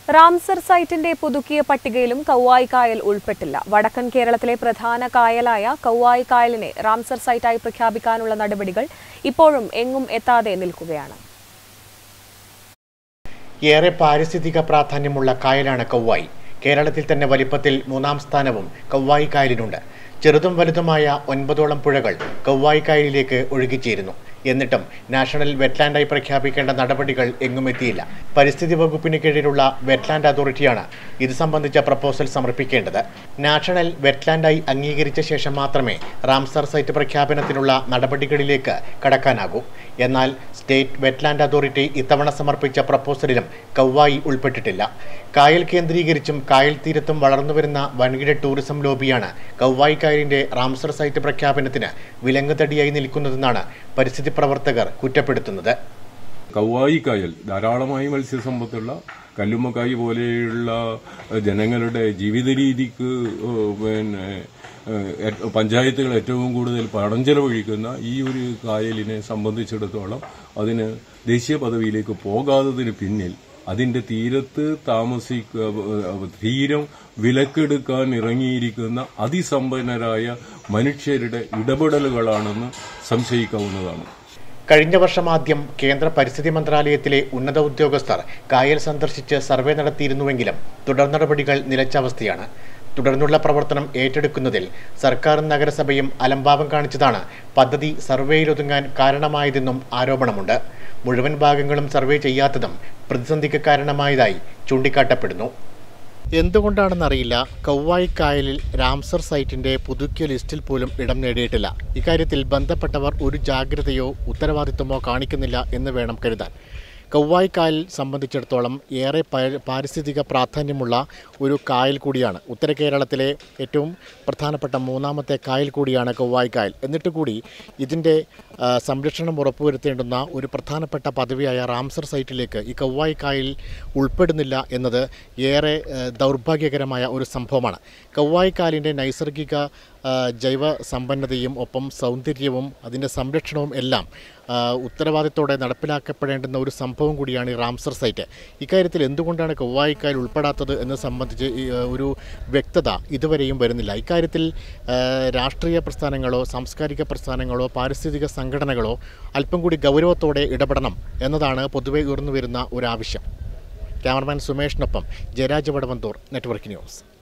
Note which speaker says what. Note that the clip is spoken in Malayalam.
Speaker 1: റാംസർ സൈറ്റിന്റെ പുതുക്കിയ പട്ടികയിലും കൗവായി കായൽ ഉൾപ്പെട്ടില്ല വടക്കൻ കേരളത്തിലെ പ്രധാന കായലായ കൗവായി കായലിനെ റാംസർ സൈറ്റായി പ്രഖ്യാപിക്കാനുള്ള നടപടികൾ ഇപ്പോഴും എങ്ങും എത്താതെ നിൽക്കുകയാണ്
Speaker 2: ഏറെ പാരിസ്ഥിതിക പ്രാധാന്യമുള്ള കായലാണ് കൗവായി കേരളത്തിൽ തന്നെ വലിപ്പത്തിൽ മൂന്നാം സ്ഥാനവും കൗവായി കായലിനുണ്ട് ചെറുതും വലുതുമായ ഒൻപതോളം പുഴകൾ കൗവായി കായലിലേക്ക് ഒഴുകിച്ചേരുന്നു എന്നിട്ടും നാഷണൽ വെറ്റ്ലാൻഡായി പ്രഖ്യാപിക്കേണ്ട നടപടികൾ എങ്ങും എത്തിയില്ല പരിസ്ഥിതി വകുപ്പിന് കീഴിലുള്ള വെറ്റ്ലാൻഡ് അതോറിറ്റിയാണ് ഇത് സംബന്ധിച്ച പ്രപ്പോസൽ സമർപ്പിക്കേണ്ടത് നാഷണൽ വെറ്റ്ലാൻഡായി അംഗീകരിച്ച ശേഷം മാത്രമേ റാംസർ സൈറ്റ് പ്രഖ്യാപനത്തിനുള്ള നടപടികളിലേക്ക് കടക്കാനാകൂ എന്നാൽ സ്റ്റേറ്റ് വെറ്റ്ലാൻഡ് അതോറിറ്റി ഇത്തവണ സമർപ്പിച്ച പ്രപ്പോസലിലും കൗവായി ഉൾപ്പെട്ടിട്ടില്ല കായൽ കേന്ദ്രീകരിച്ചും കായൽ തീരത്തും വളർന്നുവരുന്ന വൻകിട ടൂറിസം ലോബിയാണ് കൗവായി കായലിന്റെ റാംസർ സൈറ്റ് പ്രഖ്യാപനത്തിന് വിലങ്ങുതടിയായി നിൽക്കുന്നതെന്നാണ് പരിസ്ഥിതി പ്രവർത്തകർ കുറ്റപ്പെടുത്തുന്നത്
Speaker 3: കൗവായി കായൽ ധാരാളമായി മത്സ്യസമ്പത്തുള്ള കല്ലുമ്മക്കായ് പോലെയുള്ള ഏഹ്, ജനങ്ങളുടെ ജീവിത രീതിക്ക് ഏഹ്, പിന്നെ ഏഹ്, ഏ- പഞ്ചായത്തുകൾ ഏറ്റവും കൂടുതൽ പണം ചെലവഴിക്കുന്ന ഈ ഒരു കായലിനെ സംബന്ധിച്ചിടത്തോളം അതിന് ദേശീയ പദവിയിലേക്ക് പോകാത്തതിന് പിന്നിൽ അതിന്റെ തീരത്ത് താമസിക്കുക തീരം വിലക്കെടുക്കാൻ ഇറങ്ങിയിരിക്കുന്ന അതിസമ്പന്നരായ മനുഷ്യരുടെ ഇടപെടലുകളാണെന്ന് സംശയിക്കാവുന്നതാണ്
Speaker 2: കഴിഞ്ഞ വർഷം ആദ്യം കേന്ദ്ര പരിസ്ഥിതി മന്ത്രാലയത്തിലെ ഉന്നത ഉദ്യോഗസ്ഥർ കായൽ സന്ദർശിച്ച് സർവേ നടത്തിയിരുന്നുവെങ്കിലും തുടർ നടപടികൾ നിലച്ച അവസ്ഥയാണ് തുടർന്നുള്ള പ്രവർത്തനം ഏറ്റെടുക്കുന്നതിൽ സർക്കാരും നഗരസഭയും അലംഭാവം കാണിച്ചതാണ് പദ്ധതി സർവേയിലൊതുങ്ങാൻ കാരണമായതെന്നും ആരോപണമുണ്ട് മുഴുവൻ ഭാഗങ്ങളും സർവേ ചെയ്യാത്തതും പ്രതിസന്ധിക്ക് കാരണമായതായി ചൂണ്ടിക്കാട്ടപ്പെടുന്നു എന്തുകൊണ്ടാണെന്നറിയില്ല കൗവായി കായലിൽ രാംസർ സൈറ്റിന്റെ പുതുക്കിയ ലിസ്റ്റിൽ പോലും ഇടം നേടിയിട്ടില്ല ഇക്കാര്യത്തിൽ ബന്ധപ്പെട്ടവർ ഒരു ജാഗ്രതയോ ഉത്തരവാദിത്തമോ കാണിക്കുന്നില്ല എന്ന് വേണം കരുതാൻ കൗവായി കായൽ സംബന്ധിച്ചിടത്തോളം ഏറെ പ- പാരിസ്ഥിതിക പ്രാധാന്യമുള്ള ഒരു കായൽ കൂടിയാണ് ഉത്തര കേരളത്തിലെ ഏറ്റവും പ്രധാനപ്പെട്ട മൂന്നാമത്തെ കായൽ കൂടിയാണ് കൗവായി കായൽ എന്നിട്ട് കൂടി ഇതിൻ്റെ ആ, സംരക്ഷണം ഉറപ്പുവരുത്തേണ്ടുന്ന ഒരു പ്രധാനപ്പെട്ട പദവിയായ റാംസർ സൈറ്റിലേക്ക് ഈ കൗവായി കായൽ ഉൾപ്പെടുന്നില്ല എന്നത് ഏറെ ആ, ദൗർഭാഗ്യകരമായ ഒരു സംഭവമാണ് കൗവായി കായലിൻ്റെ നൈസർഗിക ആ, ജൈവ സമ്പന്നതയും ഒപ്പം സൗന്ദര്യവും അതിൻ്റെ സംരക്ഷണവും എല്ലാം ആ, ഉത്തരവാദിത്തോടെ നടപ്പിലാക്കപ്പെടേണ്ടുന്ന ഒരു സംഭവം കൂടിയാണ് ഈ റാംസർ സൈറ്റ് ഇക്കാര്യത്തിൽ എന്തുകൊണ്ടാണ് കൗവായി കായൽ ഉൾപ്പെടാത്തത് എന്ന് സംബന്ധിച്ച് ഈ, ആ, ഒരു വ്യക്തത ഇതുവരെയും വരുന്നില്ല ഇക്കാര്യത്തിൽ ആ, രാഷ്ട്രീയ പ്രസ്ഥാനങ്ങളോ സാംസ്കാരിക പ്രസ്ഥാനങ്ങളോ പാരിസ്ഥിതിക സംഘടനകളോ അല്പം കൂടി ഗൗരവത്തോടെ ഇടപെടണം എന്നതാണ് പൊതുവെ ഉയർന്നു വരുന്ന ഒരു ആവശ്യം ക്യാമറമാൻ സുമേഷിനൊപ്പം ജയരാജ് വടവന്തൂർ നെറ്റ്വർക്ക് ന്യൂസ്